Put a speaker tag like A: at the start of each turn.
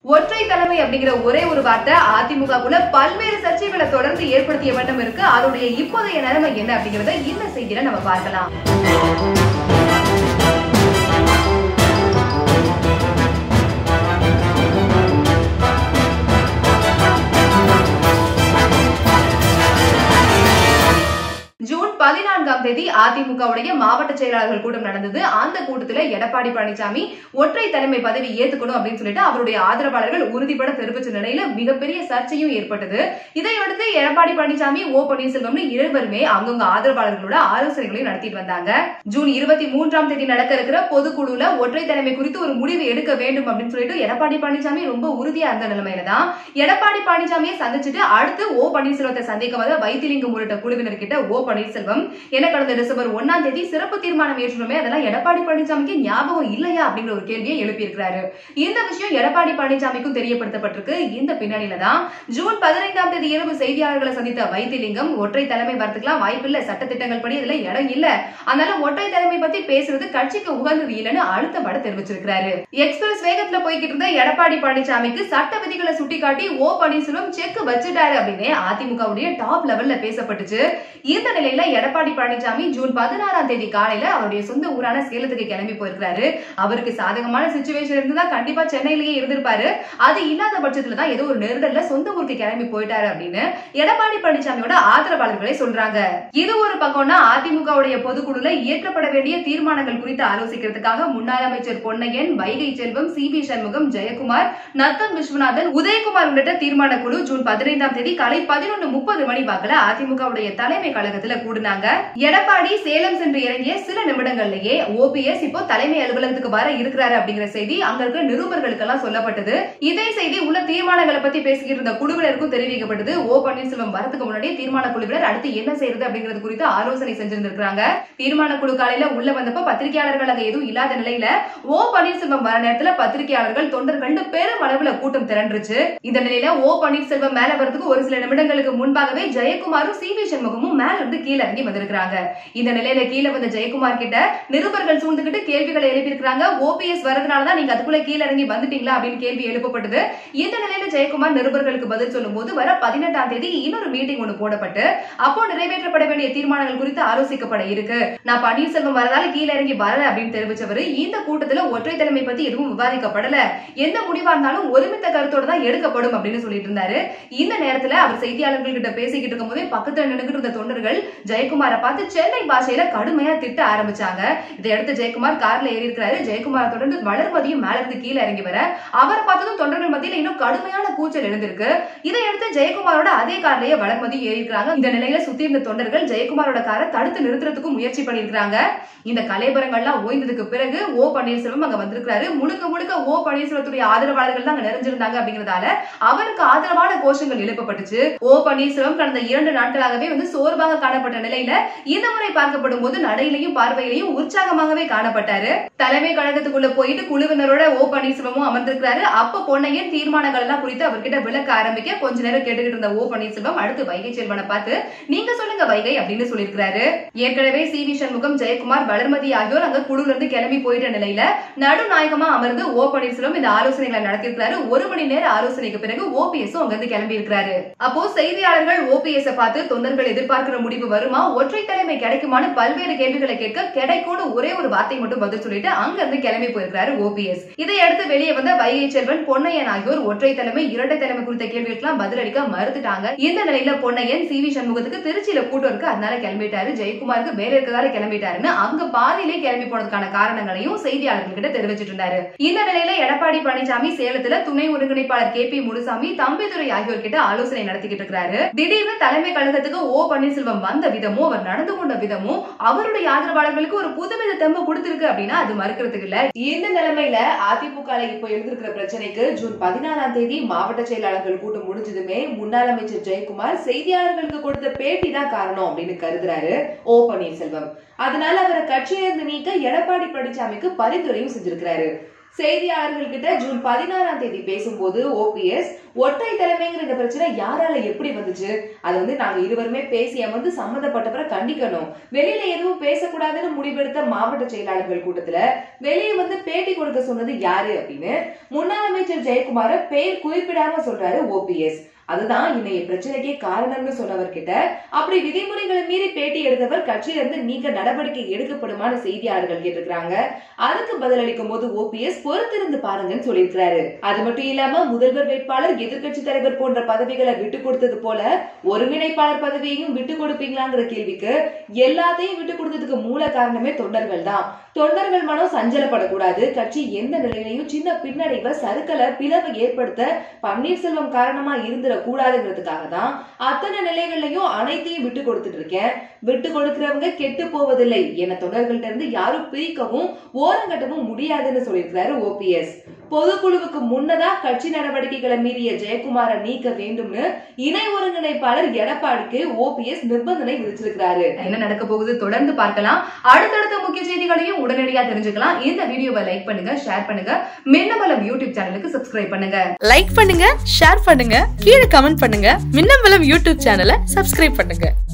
A: ஒற்றை தலைமை அப்படிங்கிற ஒரே ஒரு வார்த்தை அதிமுகவுல பல்வேறு சர்ச்சைகளை தொடர்ந்து ஏற்படுத்திய வண்ணம் இருக்கு அதோடைய இப்போதைய நிலைமை என்ன அப்படிங்கறத இந்த செய்தியில நம்ம பார்க்கலாம் ஜூன் பதினான்காம் தேதி அதிமுகவுடைய மாவட்ட செயலாளர்கள் கூட்டம் நடந்தது அந்த கூட்டத்துல எடப்பாடி பழனிசாமி ஒற்றை தலைமை பதவி ஏத்துக்கணும் அப்படின்னு சொல்லிட்டு அவருடைய ஆதரவாளர்கள் உறுதிபட தெரிவிச்ச நிலையில மிகப்பெரிய சர்ச்சையும் ஏற்பட்டது இதையடுத்து எடப்பாடி பழனிசாமி ஓ பன்னீர்செல்வம்னு இருவருமே அவங்கவுங்க ஆதரவாளர்களோட ஆலோசனைகளையும் நடத்திட்டு வந்தாங்க ஜூன் இருபத்தி மூன்றாம் தேதி நடக்க இருக்கிற பொதுக்குழுல ஒற்றை தலைமை குறித்து ஒரு முடிவு எடுக்க வேண்டும் அப்படின்னு சொல்லிட்டு எடப்பாடி பழனிசாமி ரொம்ப உறுதியா இருந்த நிலைமையில தான் எடப்பாடி பழனிசாமியை சந்திச்சுட்டு அடுத்து ஓ பன்னீர்செல்வத்தை சந்திக்க வந்த வைத்திலிங்கம் உள்ளிட்ட குழுவினர் கிட்ட ஓ பன்னீர்செல்வம் என்ன கடந்த டிசம்பர் ஒன்னாம் தேதி சிறப்பு தீர்மானம் ஏற்றணுமே அதெல்லாம் எடப்பாடி பழனிசாமிக்கு ஞாபகம் இல்லையா அப்படிங்கிற ஒரு கேள்வியை எழுப்பியிருக்கிறாரு இந்த விஷயம் எடப்பாடி பழனிசாமிக்கும் தெரியப்படுத்தப்பட்டிருக்கு இந்த பின்னணியில தான் ஜூன் பதினைந்தாம் தேதி இரவு செய்தியாளர்களை சந்தித்த வைத்திலிங்கம் ஒற்றை தலைமை வரத்துக்குலாம் வாய்ப்பில்லை சட்டத்திட்டங்கள் படி இதுல இடம் இல்ல அதனால ஒற்றை தலைமை பத்தி பேசுறது கட்சிக்கு உகந்தது இல்லைன்னு அழுத்தப்பட தெரிவிச்சிருக்காரு எக்ஸ்பிரஸ் வேகத்துல போய்கிட்டு இருந்த எடப்பாடி பழனிசாமிக்கு சட்ட விதிகளை சுட்டிக்காட்டி ஓ பன்னீர்செல்வம் செக் வச்சுட்டாரு அப்படின்னு அதிமுகவுடைய டாப் லெவல்ல பேசப்பட்டுச்சு இந்த நிலையில எடப்பாடி பழனிசாமி ஜூன் பதினாறாம் தேதி காலையில அவருடைய சொந்த ஊரான சேலத்துக்கு கிளம்பி போயிருக்காரு அவருக்கு சாதகமான சுச்சுவேஷன் இருந்தா கண்டிப்பா சென்னையிலேயே இருந்திருப்பாரு அது இல்லாத பட்சத்துல தான் ஏதோ ஒரு நெருடல்ல சொந்த ஊருக்கு கிளம்பி போயிட்டாரு அப்படின்னு எடப்பாடி பழனிசாமியோட ஆதரவாளர்களே சொல்றாங்க இது ஒரு பக்கம்னா அதிமுகவுடைய பொதுக்குழுல இயற்றப்பட வேண்டிய தீர்மானங்கள் குறித்து ஆலோசிக்கிறதுக்காக முன்னாள் அமைச்சர் பொன்னையன் வைகை செல்வம் சி பி சண்முகம் ஜெயக்குமார் நத்தன் விஸ்வநாதன் உதயகுமார் உள்ளிட்ட தீர்மான குழு ஜூன் பதினைந்தாம் தேதி காலை பதினொன்று முப்பது மணி வாக்குல அதிமுகவுடைய தலைமை கழகத்துல கூடினாங்க எடப்பாடி சேலம் சென்று இறங்கிய சில நிமிடங்கள்லயே ஓபிஎஸ் இப்போ தலைமை அலுவலகத்துக்கு வர இருக்கிறாரு அப்படிங்கிற செய்தி அங்க இருக்க நிருபர்களுக்கெல்லாம் சொல்லப்பட்டது இதே செய்தி உள்ள தீர்மானங்களை பத்தி பேசிக்கிட்டு இருந்த குழுவினருக்கும் தெரிவிக்கப்பட்டது ஓ பன்னீர்செல்வம் வரதுக்கு முன்னாடி தீர்மான குழுவினர் அடுத்து என்ன செய்யறது அப்படிங்கிறது குறித்து ஆலோசனை செஞ்சிருந்திருக்காங்க தீர்மான குழு காலையில உள்ள வந்தப்ப பத்திரிகையாளர்கள் அங்க எதுவும் இல்லாத நிலையில ஓ பன்னீர்செல்வம் வர நேரத்துல பத்திரிகையாளர்கள் தொண்டர்கள் பெரும் அளவுல கூட்டம் திரண்டுருச்சு இந்த நிலையில ஓ பன்னீர்செல்வம் மேல வரதுக்கு ஒரு சில நிமிடங்களுக்கு முன்பாகவே ஜெயக்குமாரும் சி வி சண்முகமும் மேல இருந்து கீழே இறங்கி வந்திருக்காங்க இந்த நிலையில கீழே வந்த ஜெயக்குமார் கிட்ட நிருபர்கள் சூழ்ந்துகிட்டு கேள்விகளை எழுப்பியிருக்காங்க ஓபிஎஸ் வரதுனாலதான் நீங்க அதுக்குள்ள கீழே இறங்கி வந்துட்டீங்களா அப்படின்னு கேள்வி எழுப்பப்பட்டது இந்த நிலையில ஜெயக்குமார் நிருபர்களுக்கு பதில் சொல்லும் போது வர பதினெட்டாம் தேதி இன்னொரு மீட்டிங் ஒன்று போடப்பட்டு அப்போ நிறைவேற்றப்பட வேண்டிய தீர்மானங்கள் குறித்து ஆலோசிக்கப்பட இருக்கு நான் பன்னீர்செல்வம் வரதால கீழே இறங்கி வரல அப்படின்னு தெரிவிச்சவர் இந்த கூட்டத்துல ஒற்றை தலைமை பத்தி எதுவும் விவாதிக்கப்படல எந்த முடிவா இருந்தாலும் ஒருமித்த கருத்தோட தான் எடுக்கப்படும் அப்படின்னு சொல்லிட்டு இருந்தாரு இந்த நேரத்துல அவர் செய்தியாளர்கள் கிட்ட பேசிக்கிட்டு இருக்கும் போதே பக்கத்துல நின்னுகிட்டு இருந்த தொண்டர்கள் ஜெயக்குமாரை பார்த்து சென்னை பாஷையில கடுமையா திட்ட ஆரம்பிச்சாங்க இதையடுத்து ஜெயக்குமார் கார்ல ஏறி இருக்கிறாரு ஜெயக்குமார் தொடர்ந்து வளர்மதியும் மேல இருந்து கீழே இறங்கி வர அவரை பார்த்ததும் தொண்டர்கள் மத்தியில இன்னும் கடுமையான கூச்சல் எழுந்திருக்கு இதையடுத்து ஜெயக்குமாரோட அதே கார்லயே வளர்மதி ஏறி இருக்காங்க இந்த நிலையில சுத்தி இருந்த தொண்டர்கள் ஜெயக்குமாரோட காரை தடுத்து நிறுத்துறதுக்கும் முயற்சி பண்ணிருக்காங்க இந்த கலைபரங்கள்லாம் ஓய்ந்ததுக்கு பிறகு ஓ பன்னீர்செல்வம் அங்க வந்திருக்காரு முழுக்க முழுக்க ஓ பன்னீர்செல்வத்துடைய ஆதரவாளர்கள் தான் அங்க நிறைஞ்சிருந்தாங்க அப்படிங்கறதால அவருக்கு ஆதரவான கோஷங்கள் எழுப்பப்பட்டுச்சு ஓ பன்னீர்செல்வம் கடந்த இரண்டு நாட்களாகவே வந்து சோர்வாக காணப்பட்ட நிலையில இந்த முறை பார்க்கப்படும் போது நடையிலையும் பார்வையிலையும் உற்சாகமாகவே காணப்பட்டாரு தலைமை கழகத்துக்குள்ள போயிட்டு குழுவினரோட ஓ பன்னீர்செல்வமும் அமர்ந்திருக்கிறாரு அப்ப பொன்னையன் தீர்மானங்கள் எல்லாம் குறித்து அவர்கிட்ட விளக்க ஆரம்பிக்க கொஞ்ச நேரம் கேட்டுக்கிட்டு இருந்த ஓ பன்னீர்செல்வம் அடுத்து வைகை செல்வனை பார்த்து நீங்க சொல்லுங்க வைகை அப்படின்னு சொல்லியிருக்கிறாரு ஏற்கனவே சி வி சண்முகம் ஜெயக்குமார் வளர்மதி ஆகியோர் அங்க குழுல இருந்து கிளம்பி போயிட்ட நிலையில நடுநாயகமா அமர்ந்து ஓ பன்னீர்செல்வம் இந்த ஆலோசனைகளை நடத்திருக்கிறாரு ஒரு மணி நேர ஆலோசனைக்கு பிறகு ஓபிஎஸ் அங்க இருந்து கிளம்பி இருக்கிறாரு அப்போ செய்தியாளர்கள் ஓபிஎஸ் பார்த்து தொண்டர்கள் எதிர்பார்க்கிற முடிவு வருமா ஒற்றை தலைமை கிடைக்குமான்னு பல்வேறு கேள்விகளை கேட்க கிடைக்கும்னு ஒரே ஒரு வார்த்தை மட்டும் பதில் சொல்லிட்டு அங்க இருந்து கிளம்பி போயிருக்கிறாரு ஓபிஎஸ் இதையடுத்து வெளியே வந்த வைகை செல்வன் பொன்னையன் ஆகியோர் ஒற்றை தலைமை இரட்டை தலைமை குறித்த கேள்விகளுக்கெல்லாம் பதிலளிக்க மறுத்துட்டாங்க இந்த நிலையில பொன்னையன் சி வி சண்முகத்துக்கு திருச்சியில கூட்டம் இருக்கு அதனால கிளம்பிட்டாரு ஜெயக்குமாருக்கு வேலை இருக்கிறதால கிளம்பிட்டாருன்னு அங்க பாதியிலே கிளம்பி போனதுக்கான காரணங்களையும் செய்தியாளர்கள் கிட்ட தெரிவிச்சிட்டு இருந்தாரு இந்த நிலையில எடப்பாடி பழனிசாமி சேலத்துல துணை ஒருங்கிணைப்பாளர் கே பி முனுசாமி தம்பிதுரை ஆகியோர் கிட்ட ஆலோசனை நடத்திக்கிட்டு இருக்காரு திடீர்னு தலைமை கழகத்துக்கு ஓ பன்னீர்செல்வம் வந்த விதமும் அவர் நடந்து கொண்ட விதமும் அவருடைய ஆதரவாளர்களுக்கு ஒரு புதுவித தெம்பு கொடுத்திருக்கு அப்படின்னா அது மறுக்கிறதுக்கு இல்ல இந்த நிலைமையில அதிமுக இப்போ எழுந்திருக்கிற பிரச்சனைக்கு ஜூன் பதினாறாம் தேதி மாவட்ட செயலாளர்கள் கூட்டம் முடிஞ்சதுமே முன்னாள் அமைச்சர் ஜெயக்குமார் செய்தியாளர்களுக்கு கொடுத்த பேட்டி தான் காரணம் அப்படின்னு கருதுறாரு ஓ பன்னீர்செல்வம் அதனால அவரை கட்சியிலிருந்து நீக்க எடப்பாடி பழனிசாமிக்கு பரிந்துரையும் செஞ்சிருக்கிறாரு செய்தியாளர்கள் கிட்ட ஜூன் பதினாறாம் தேதி பேசும்போது ஓபிஎஸ் ஒற்றை தலைமைங்கிற இந்த பிரச்சனை யாரால எப்படி வந்துச்சு அது வந்து நாங்க இருவருமே பேசி அமர்ந்து சம்மந்தப்பட்டவரை கண்டிக்கணும் வெளியில எதுவும் பேசக்கூடாதுன்னு முடிவெடுத்த மாவட்ட செயலாளர்கள் கூட்டத்துல வெளியே வந்து பேட்டி கொடுக்க சொன்னது யாரு அப்படின்னு முன்னாள் அமைச்சர் ஜெயக்குமார பேர் குறிப்பிடாம சொல்றாரு ஓபிஎஸ் அதுதான் இன்னைய பிரச்சனைக்கே காரணம்னு சொன்னவர்கிட்ட அப்படி விதிமுறைகளை மீறி பேட்டி எடுத்தவர் கட்சியில இருந்து நீக்க நடவடிக்கை எடுக்கப்படுமான்னு செய்தியாளர்கள் கேட்டிருக்காங்க அதுக்கு பதிலளிக்கும் போது ஓபிஎஸ் பொறுத்திருந்து பாருங்கன்னு சொல்லியிருக்கிறாரு அது மட்டும் இல்லாம முதல்வர் வேட்பாளர் எதிர்க்கட்சி தலைவர் போன்ற பதவிகளை விட்டு கொடுத்தது போல ஒருங்கிணைப்பாளர் பதவியையும் விட்டு கொடுப்பீங்களாங்கிற கேள்விக்கு எல்லாத்தையும் விட்டு கொடுத்ததுக்கு மூல காரணமே தொண்டர்கள் தான் தொண்டர்கள் மனம் சஞ்சலப்படக்கூடாது கட்சி எந்த நிலையிலையும் சின்ன பின்னடைவை சறுக்கல பிளவை ஏற்படுத்த பன்னீர்செல்வம் காரணமா இருந்துட கூடாதுங்கிறதுக்காக தான் அத்தனை நிலைகள்லயும் அனைத்தையும் விட்டு கொடுத்துட்டு இருக்கேன் விட்டு கொடுக்கிறவங்க கெட்டு போவதில்லை என தொண்டர்கள்ட்ட இருந்து யாரும் பிரிக்கவும் ஓரங்கட்டவும் முடியாதுன்னு சொல்லியிருக்கிறாரு ஓபிஎஸ் பொதுக்குழுவுக்கு முன்னதா கட்சி நடவடிக்கைகளை மீறிய ஜெயக்குமார நீக்க வேண்டும்னு இணை ஒருங்கிணைப்பாளர் எடப்பாடிக்கு ஓபிஎஸ் நிபந்தனை விதிச்சிருக்கிறாரு என்ன நடக்க போகுது தொடர்ந்து பார்க்கலாம் அடுத்தடுத்த முக்கிய செய்திகளையும் உடனடியா தெரிஞ்சுக்கலாம் இந்த வீடியோவை லைக் பண்ணுங்க ஷேர் பண்ணுங்க மின்னமலம் யூடியூப் சேனலுக்கு சப்ஸ்கிரைப் பண்ணுங்க
B: லைக் பண்ணுங்க ஷேர் பண்ணுங்க கீழே கமெண்ட் பண்ணுங்க மின்னம்பலம் யூடியூப் சேனலை சப்ஸ்கிரைப் பண்ணுங்க